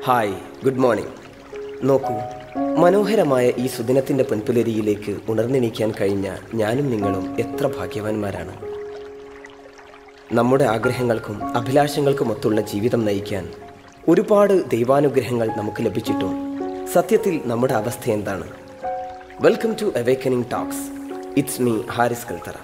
hi good morning നോക്കൂ മനോഹരമായ ഈ സുദിനത്തിൻ്റെ പൊൻപുലരിയിലേക്ക് ഉണർന്നെണീക്കാൻ കഴിഞ്ഞ ഞാനും നിങ്ങളും എത്ര ഭാഗ്യവാന്മാരാണ് നമ്മുടെ ആഗ്രഹങ്ങൾക്കും അഭിലാഷങ്ങൾക്കുമൊത്തുള്ള ജീവിതം നയിക്കാൻ ഒരുപാട് ദൈവാനുഗ്രഹങ്ങൾ നമുക്ക് ലഭിച്ചിട്ടും സത്യത്തിൽ നമ്മുടെ അവസ്ഥ എന്താണ് welcome to awakening talks it's me Haris Kalthara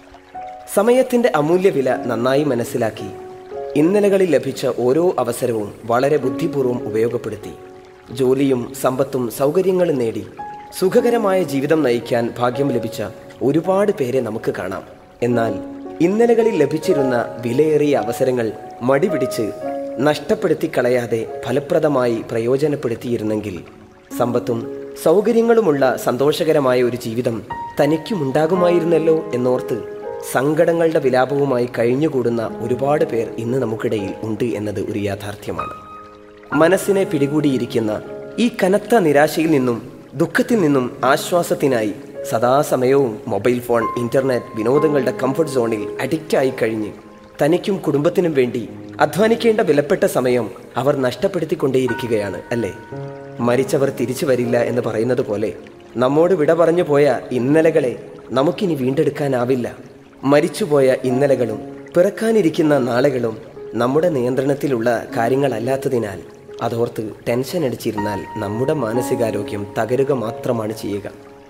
സമയത്തിൻ്റെ അമൂല്യവില നന്നായി മനസ്സിലാക്കി ഇന്നലകളിൽ ലഭിച്ച ഓരോ അവസരവും വളരെ ബുദ്ധിപൂർവ്വം ഉപയോഗപ്പെടുത്തി ജോലിയും സമ്പത്തും സൗകര്യങ്ങളും നേടി സുഖകരമായ ജീവിതം നയിക്കാൻ ഭാഗ്യം ലഭിച്ച ഒരുപാട് പേരെ നമുക്ക് കാണാം എന്നാൽ ഇന്നലകളിൽ ലഭിച്ചിരുന്ന വിലയേറിയ അവസരങ്ങൾ മടിപിടിച്ച് നഷ്ടപ്പെടുത്തി കളയാതെ ഫലപ്രദമായി പ്രയോജനപ്പെടുത്തിയിരുന്നെങ്കിൽ സമ്പത്തും സൗകര്യങ്ങളുമുള്ള സന്തോഷകരമായ ഒരു ജീവിതം തനിക്കുമുണ്ടാകുമായിരുന്നല്ലോ എന്നോർത്ത് സങ്കടങ്ങളുടെ വിലാപവുമായി കഴിഞ്ഞുകൂടുന്ന ഒരുപാട് പേർ ഇന്ന് നമുക്കിടയിൽ ഉണ്ട് എന്നത് ഒരു യാഥാർത്ഥ്യമാണ് മനസ്സിനെ പിടികൂടിയിരിക്കുന്ന ഈ കനത്ത നിരാശയിൽ നിന്നും ദുഃഖത്തിൽ നിന്നും ആശ്വാസത്തിനായി സദാസമയവും മൊബൈൽ ഫോൺ ഇന്റർനെറ്റ് വിനോദങ്ങളുടെ കംഫർട്ട് സോണിൽ അഡിക്റ്റായി കഴിഞ്ഞ് തനിക്കും കുടുംബത്തിനും വേണ്ടി അധ്വാനിക്കേണ്ട വിലപ്പെട്ട സമയം അവർ നഷ്ടപ്പെടുത്തിക്കൊണ്ടേയിരിക്കുകയാണ് അല്ലേ മരിച്ചവർ തിരിച്ചു വരില്ല എന്ന് പറയുന്നത് പോലെ നമ്മോട് വിട പറഞ്ഞു പോയ ഇന്നലകളെ നമുക്കിനി വീണ്ടെടുക്കാനാവില്ല മരിച്ചുപോയ ഇന്നലകളും പിറക്കാനിരിക്കുന്ന നാളുകളും നമ്മുടെ നിയന്ത്രണത്തിലുള്ള കാര്യങ്ങളല്ലാത്തതിനാൽ അതോർത്ത് ടെൻഷൻ അടിച്ചിരുന്നാൽ നമ്മുടെ മാനസികാരോഗ്യം തകരുക മാത്രമാണ് ചെയ്യുക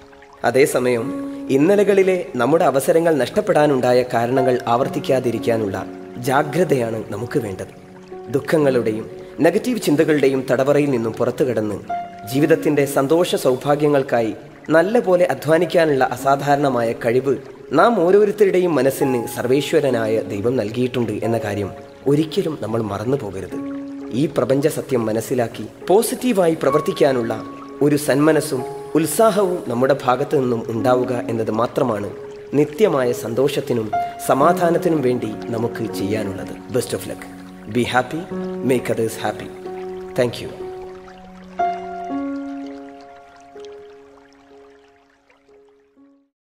അതേസമയം ഇന്നലകളിലെ നമ്മുടെ അവസരങ്ങൾ നഷ്ടപ്പെടാനുണ്ടായ കാരണങ്ങൾ ആവർത്തിക്കാതിരിക്കാനുള്ള ജാഗ്രതയാണ് നമുക്ക് വേണ്ടത് ദുഃഖങ്ങളുടെയും നെഗറ്റീവ് ചിന്തകളുടെയും തടവറയിൽ നിന്നും പുറത്തു കടന്ന് ജീവിതത്തിൻ്റെ സന്തോഷ സൗഭാഗ്യങ്ങൾക്കായി നല്ല പോലെ അധ്വാനിക്കാനുള്ള അസാധാരണമായ കഴിവ് നാം ഓരോരുത്തരുടെയും മനസ്സിന് സർവേശ്വരനായ ദൈവം നൽകിയിട്ടുണ്ട് എന്ന കാര്യം ഒരിക്കലും നമ്മൾ മറന്നു പോകരുത് ഈ പ്രപഞ്ച സത്യം മനസ്സിലാക്കി പോസിറ്റീവായി പ്രവർത്തിക്കാനുള്ള ഒരു സന്മനസ്സും ഉത്സാഹവും നമ്മുടെ ഭാഗത്തു നിന്നും ഉണ്ടാവുക എന്നത് മാത്രമാണ് നിത്യമായ സന്തോഷത്തിനും സമാധാനത്തിനും വേണ്ടി നമുക്ക് ചെയ്യാനുള്ളത് best of luck be happy make others happy thank U